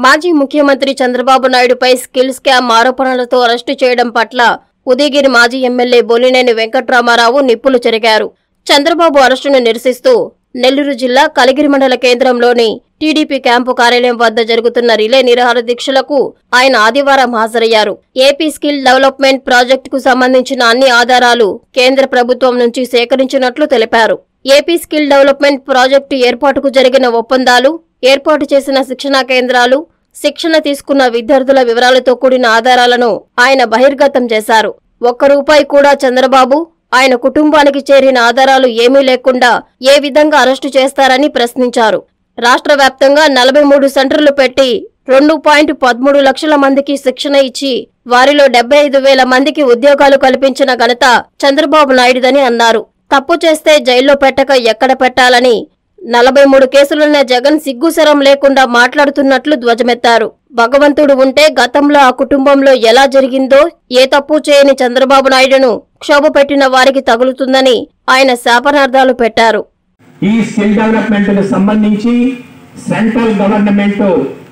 మాజీ ముఖ్యమంత్రి చంద్రబాబు నాయుడుపై స్కిల్ స్కామ్ ఆరోపణలతో అరెస్టు చేయడం పట్ల ఉదయగిరి మాజీ ఎమ్మెల్యే బొలినేని వెంకట్రామారావు నిప్పులు చెరిగారు చంద్రబాబు అరెస్టును నిరసిస్తూ నెల్లూరు జిల్లా కలిగిరి మండల కేంద్రంలోని టీడీపీ క్యాంపు కార్యాలయం వద్ద జరుగుతున్న రిలే నిరాహార దీక్షలకు ఆయన ఆదివారం హాజరయ్యారు ఏపీ స్కిల్ డెవలప్మెంట్ ప్రాజెక్టుకు సంబంధించిన అన్ని ఆధారాలు కేంద్ర ప్రభుత్వం నుంచి సేకరించినట్లు తెలిపారు ఏపీ స్కిల్ డెవలప్మెంట్ ప్రాజెక్టు ఏర్పాటుకు జరిగిన ఒప్పందాలు ఏర్పాటు చేసిన శిక్షణా కేంద్రాలు శిక్షణ తీసుకున్న విద్యార్థుల వివరాలతో కూడిన ఆధారాలను ఆయన బహిర్గతం చేశారు ఒక్క రూపాయి కూడా చంద్రబాబు ఆయన కుటుంబానికి చేరిన ఆధారాలు ఏమీ లేకుండా ఏ విధంగా అరెస్టు చేస్తారని ప్రశ్నించారు రాష్ట్ర వ్యాప్తంగా నలభై మూడు సెంటర్లు పెట్టి రెండు పాయింట్ పదమూడు లక్షల మందికి శిక్షణ ఇచ్చి వారిలో డెబ్బై ఐదు వేల మందికి ఉద్యోగాలు కల్పించిన ఘనత చంద్రబాబు నాయుడుదని అన్నారు తప్పు చేస్తే జైల్లో పెట్టక ఎక్కడ పెట్టాలని నలభై మూడు కేసులున్న జగన్ సిగ్గుసరం లేకుండా మాట్లాడుతున్నట్లు ధ్వజమెత్తారు భగవంతుడు ఉంటే గతంలో ఆ కుటుంబంలో ఎలా జరిగిందో ఏ తప్పు చేయని చంద్రబాబు నాయుడును క్షోభ పెట్టిన వారికి తగులుతుందని ఆయన శాపనార్థాలు పెట్టారు ఈ స్కిల్ డెవలప్మెంట్ కు సంబంధించి central government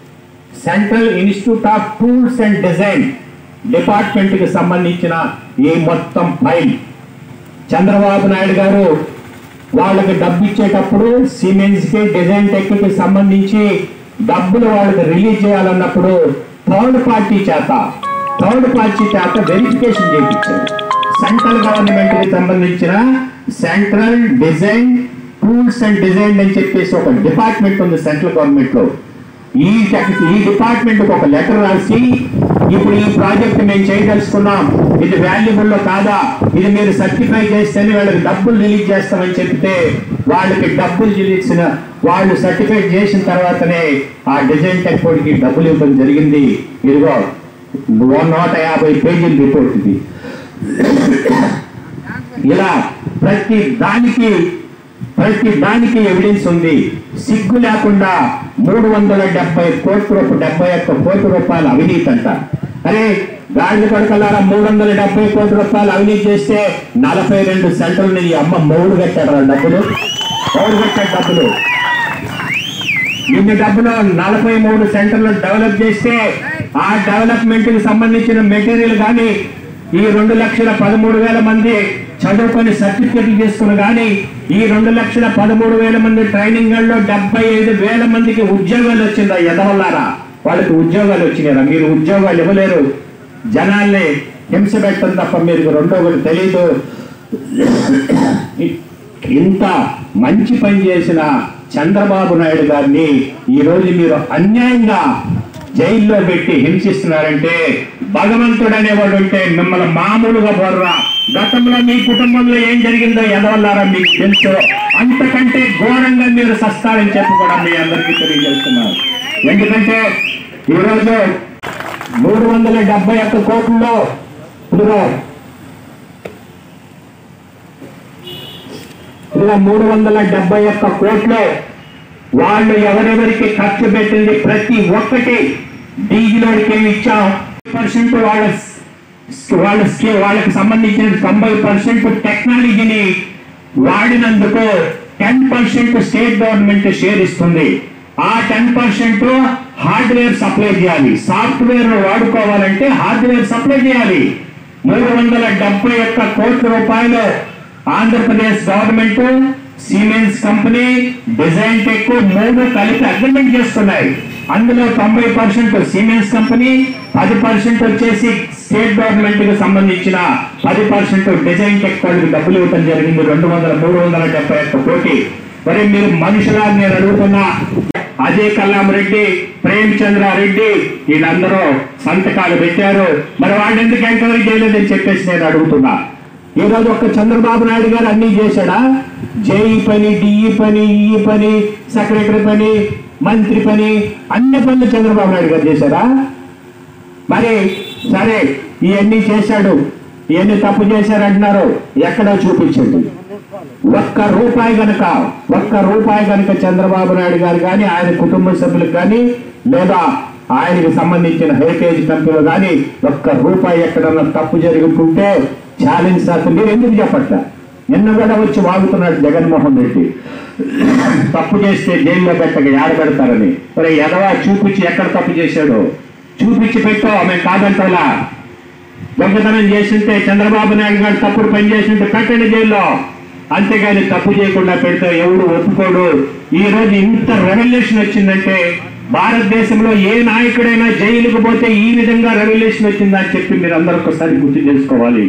central institute of tools and design department కి సంబంధించిన ఈ మొత్తం ఫైల్ చంద్రబాబు నాయుడు గారు వాళ్ళకి డబ్బు ఇచ్చేటప్పుడు సిమెంట్స్ కి డిజైన్ టెక్ కి సంబంధించి డబ్బులు వాళ్ళకి రిలీజ్ చేయాలన్నప్పుడు థర్డ్ పార్టీ చేత థర్డ్ పార్టీ చేత వెరిఫికేషన్ చేయించారు సెంట్రల్ గవర్నమెంట్ కి సంబంధించిన central design tools and design అని చెప్పేసి ఒక డిపార్ట్మెంట్ ఉంది సెంట్రల్ గవర్నమెంట్ లో ఈ టెక్- ఈ డిపార్ట్మెంట్ ఒక లెటర్ రాసి ఇప్పుడు ఈ ప్రాజెక్ట్ మేము చేయదలుచుకున్నాం ఇది వాల్యుబుల్ కాదా ఇది మీరు సర్టిఫై చేస్తేనే వాళ్ళకి డబ్బులు రిలీజ్ చేస్తామని చెప్తే వాళ్ళకి డబ్బులు చెల్లించిన వాళ్ళు సర్టిఫై చేసిన తర్వాతనే ఆ డిజైన్ టెక్ కి డబ్బులు ఇవ్వడం జరిగింది ఇదిగో నూట యాభై పేజీల రిపోర్ట్ ఇది ఇలా ప్రతి దానికి ప్రతి దానికి ఎవిడెన్స్ ఉంది సిగ్గు లేకుండా మూడు వందల డెబ్బై కోట్ల రూపాయలు డెబ్బై ఒక్క కోట్ల రూపాయల అవినీతి అంట అరే గాడిద కొడకల్లారా మూడు వందల డెబ్బై కోట్ల రూపాయలు అవినీతి చేస్తే నలభై రెండు సెంటర్లు ఈ అమ్మ మూడు కట్టాడు రా డబ్బులు మూడు కట్టాడు డబ్బులు ఇన్ని డబ్బులు నలభై మూడు సెంటర్లు డెవలప్ చేస్తే ఆ డెవలప్మెంట్ కి సంబంధించిన మెటీరియల్ కానీ ఈ రెండు లక్షల పదమూడు వేల మంది చదువుకొని సర్టిఫికెట్లు తీసుకుని కానీ ఈ రెండు లక్షల పదమూడు వేల మంది ట్రైనింగ్ లో డెబ్బై ఐదు వేల మందికి ఉద్యోగాలు వచ్చిందా ఎదవల్లారా వాళ్ళకి ఉద్యోగాలు వచ్చినారా మీరు ఉద్యోగాలు ఇవ్వలేరు జనాల్ని హింస పెట్టడం తప్ప మీరు రెండో ఒకటి తెలియదు ఇంత మంచి పని చేసిన చంద్రబాబు నాయుడు గారిని ఈ రోజు మీరు అన్యాయంగా జైల్లో పెట్టి హింసిస్తున్నారంటే భగవంతుడు అనేవాడు ఉంటే మిమ్మల్ని మామూలుగా బొర్రా గతంలో మీ కుటుంబంలో ఏం జరిగిందో ఎదవల్లారా మీకు తెలుసు అంతకంటే ఘోరంగా మీరు సస్తారని చెప్పి కూడా మీ అందరికీ తెలియజేస్తున్నారు ఎందుకంటే ఈరోజు మూడు వందల డెబ్బై ఒక్క కోట్లలో ఇదిగో ఇలా మూడు వందల డెబ్బై ఒక్క కోట్లు వాళ్ళు ఎవరెవరికి ఖర్చు పెట్టింది ప్రతి ఒక్కటి డీజిలోకి ఏమి ఇచ్చాం పర్సెంట్ వాళ్ళ వాళ్ళ స్కే- వాళ్ళకి సంబంధించిన తొంభై పర్సెంట్ టెక్నాలజీని వాడినందుకు ten percent state government share ఇస్తుంది ఆ టెన్ పర్సెంట్ హార్డ్వేర్ సప్లై చేయాలి సాఫ్ట్వేర్ వాడుకోవాలంటే హార్డ్వేర్ సప్లై చేయాలి మూడు వందల డెబ్బై ఒక్క కోట్ల రూపాయలు Andhra Pradesh government cements company design tech మూడు కలిపి అగ్రిమెంట్ చేస్తున్నాయి అందులో తొంభై పర్సెంట్ సిమెంట్స్ కంపెనీ పది పర్సెంట్ వచ్చేసి స్టేట్ గవర్నమెంట్ కి సంబంధించిన పది పర్సెంట్ డిజైన్ టెక్ వాళ్ళకి డబ్బులు ఇవ్వడం జరిగింది రెండు వందల మూడు వందల డెబ్బై ఒక్క కోటి మరి మీరు మనుషులా నేను అడుగుతున్నా అజయ్ కల్లాం రెడ్డి ప్రేమ్ చంద్ర రెడ్డి వీళ్ళందరూ సంతకాలు పెట్టారు మరి వాళ్ళు ఎందుకు ఎంక్వైరీ చేయలేదని చెప్పేసి నేను అడుగుతున్నా ఈ రోజు ఒక్క చంద్రబాబు నాయుడు గారు అన్ని చేశాడా జేఈ పని డిఈ పని ఈ పని సెక్రటరీ పని మంత్రి పని అన్ని పనులు చంద్రబాబు నాయుడు గారు చేశారా మరి సరే ఇవన్నీ చేశాడు ఇవన్నీ తప్పు చేశారంటున్నారు ఎక్కడో చూపించండి ఒక్క రూపాయి గనక ఒక్క రూపాయి గనక చంద్రబాబు నాయుడు గారు కానీ ఆయన కుటుంబ సభ్యులకు కానీ లేదా ఆయనకి సంబంధించిన హెరిటేజ్ కంపెనీలు కానీ ఒక్క రూపాయి ఎక్కడన్నా తప్పు జరుగుతుంటే ఛాలెంజ్ సార్ మీరు ఎందుకు చెప్పట్లా నిన్న కూడా వచ్చి వాగుతున్నాడు జగన్మోహన్ రెడ్డి తప్పు చేస్తే జైల్లో పెట్టక ఏడ పెడతారని మరి ఎదవా చూపించి ఎక్కడ తప్పు చేశాడో చూపించి పెట్టో మేము కాదంటలా దొంగతనం చేసింటే చంద్రబాబు నాయుడు గారు తప్పుడు పని చేసింటే పెట్టండి జైల్లో అంతేగాని తప్పు చేయకుండా పెడితే ఎవడు ఒప్పుకోడు ఈ రోజు ఇంత రెవల్యూషన్ వచ్చిందంటే భారతదేశంలో ఏ నాయకుడైనా జైలుకు పోతే ఈ విధంగా రెవల్యూషన్ వచ్చిందని చెప్పి మీరు అందరూ ఒకసారి గుర్తు చేసుకోవాలి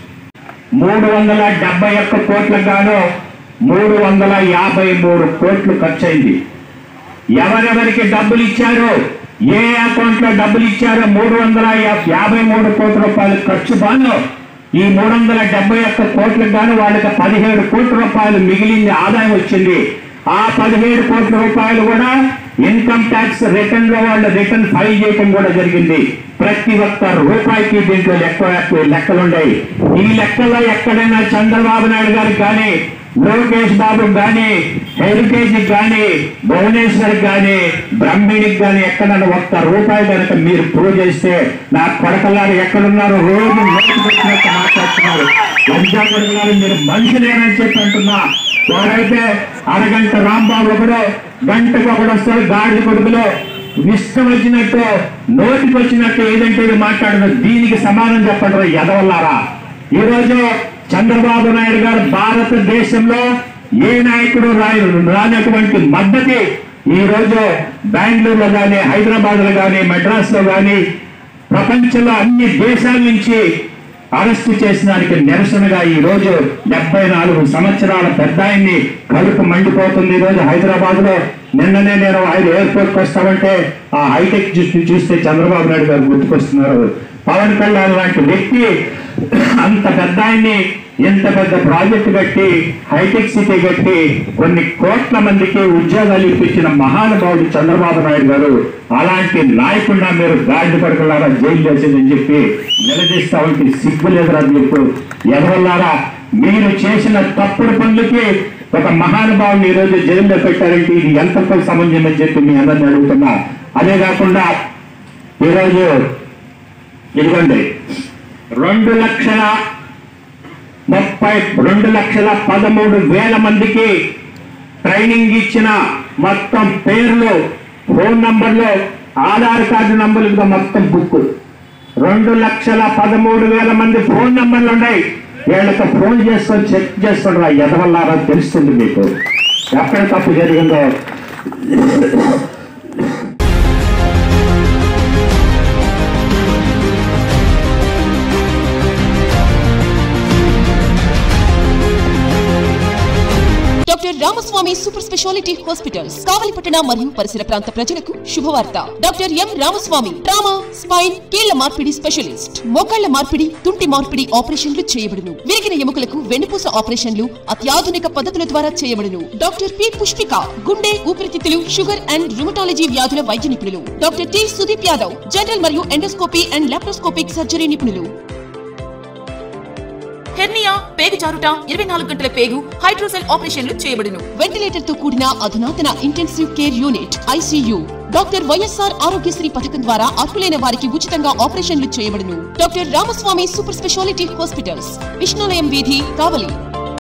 మూడు వందల డెబ్బై ఒక్క కోట్లకు గాను మూడు వందల యాభై మూడు కోట్లు ఖర్చయింది ఎవరెవరికి డబ్బులు ఇచ్చారో ఏ అకౌంట్ లో డబ్బులు ఇచ్చారో మూడు వందల యా- యాభై మూడు కోట్ల రూపాయలు ఖర్చు బాను ఈ మూడు వందల డెబ్బై ఒక్క కోట్లకు గాను వాళ్ళకి పదిహేడు కోట్ల రూపాయలు మిగిలింది ఆదాయం వచ్చింది ఆ పదిహేడు కోట్ల రూపాయలు కూడా ఇన్కమ్ ట్యాక్స్ రిటర్న్ లో వాళ్ళు రిటర్న్ ఫైల్ చేయడం కూడా జరిగింది ప్రతి ఒక్క రూపాయికి దీంట్లో లెక్క లెక్కలుంటాయి ఈ లెక్కల్లో ఎక్కడైనా చంద్రబాబు నాయుడు గారికి కానీ లోకేష్ బాబు గాని హెరిటేజ్ కానీ భువనేశ్వర్ గాని బ్రహ్మిణికి గాని ఎక్కడన్నా ఒక్క రూపాయి కనుక మీరు ప్రూవ్ చేస్తే నా కొడకల్లారు ఎక్కడున్నారు రోజు నోటికి వచ్చినట్టు మాట్లాడుతున్నారు లంచా కొడుకులారు మీరు మనుషులేనని చెప్పి అంటున్నా ఎవరైతే అరగంట రాంబాబు ఒకడు గంటకు ఒకడు వస్తాడు గాడి కొడుకులో ఇష్టం వచ్చినట్టు నోటికి వచ్చినట్టు ఏదంటే ఇది మాట్లాడుతున్నారు దీనికి సమానం చెప్పండి ఎదవల్లారా ఈ రోజు చంద్రబాబు నాయుడు గారు భారతదేశంలో ఏ నాయకుడు రాయ రానటువంటి మద్దతి ఈ రోజు బెంగళూరులో కానీ హైదరాబాద్ లో కానీ మద్రాస్ లో కానీ ప్రపంచంలో అన్ని దేశాల నుంచి అరెస్టు చేసినానికి నిరసనగా ఈ రోజు డెబ్బై నాలుగు సంవత్సరాల పెద్ద ఆయన్ని కడుపు మండిపోతుంది ఈ రోజు హైదరాబాద్ లో నిన్ననే నేను ఆయన ఎయిర్పోర్ట్ కి వస్తామంటే ఆ హైటెక్ చూసి చూస్తే చంద్రబాబు నాయుడు గారు గుర్తుకొస్తున్నారు పవన్ కళ్యాణ్ లాంటి వ్యక్తి అంత పెద్ద ఆయన్ని ఇంత పెద్ద ప్రాజెక్టు కట్టి హైటెక్ సిటీ కట్టి కొన్ని కోట్ల మందికి ఉద్యోగాలు ఇప్పించిన మహానుభావుడు చంద్రబాబు నాయుడు గారు అలాంటి నాయకుండా మీరు గాడి పడకలారా జైలు వేసిందని చెప్పి నిలదీస్తా ఉంటే సిగ్గు లేదురా మీకు ఎవరల్లారా మీరు చేసిన తప్పుడు పనులకి ఒక మహానుభావుని ఈ రోజు జైల్లో పెట్టారంటే ఇది ఎంతకు సమంజసం అని చెప్పి మీ అందరిని అడుగుతున్నా అదే కాకుండా ఈరోజు ఇదిగోండి రెండు లక్షల ముప్పై రెండు లక్షల పదమూడు వేల మందికి ట్రైనింగ్ ఇచ్చిన మొత్తం పేర్లు ఫోన్ నంబర్లు ఆధార్ కార్డు నంబర్లుగా మొత్తం బుక్ రెండు లక్షల పదమూడు వేల మంది ఫోన్ నంబర్లు ఉన్నాయి వీళ్ళకి ఫోన్ చేసుకొని చెక్ చేసుకుంటారా ఎదవల్లారా తెలుస్తుంది మీకు ఎక్కడ తప్పు జరిగిందో doctor Ramaswamy super speciality hospitals కావలిపట్టణ మరియు పరిసర ప్రాంత ప్రజలకు శుభవార్త doctor M Ramaswamy trauma spine కీళ్ల మార్పిడి స్పెషలిస్ట్ మోకాళ్ల మార్పిడి తుంటి మార్పిడి ఆపరేషన్లు చేయబడును విరిగిన ఎముకలకు వెన్నుపూస ఆపరేషన్లు అత్యాధునిక పద్ధతుల ద్వారా చేయబడును డాక్టర్ పి పుష్పిక గుండె ఊపిరితిత్తులు షుగర్ అండ్ రుమటాలజీ వ్యాధుల వైద్య నిపుణులు doctor T Sudeep Yadav general మరియు ఎండోస్కోపీ అండ్ లాప్రోస్కోపిక్ సర్జరీ నిపుణులు హెర్నియా పేగు జారుట ఇరవై నాలుగు గంటల పేగు హైడ్రోసెల్ ఆపరేషన్లు చేయబడును వెంటిలేటర్ తో కూడిన అధునాతన intensive care unit ICU doctor YSR Aarogyasri పథకం ద్వారా అర్హులైన వారికి ఉచితంగా ఆపరేషన్లు చేయబడును doctor Ramaswamy super speciality hospitals Vishnulayam వీధి కావలి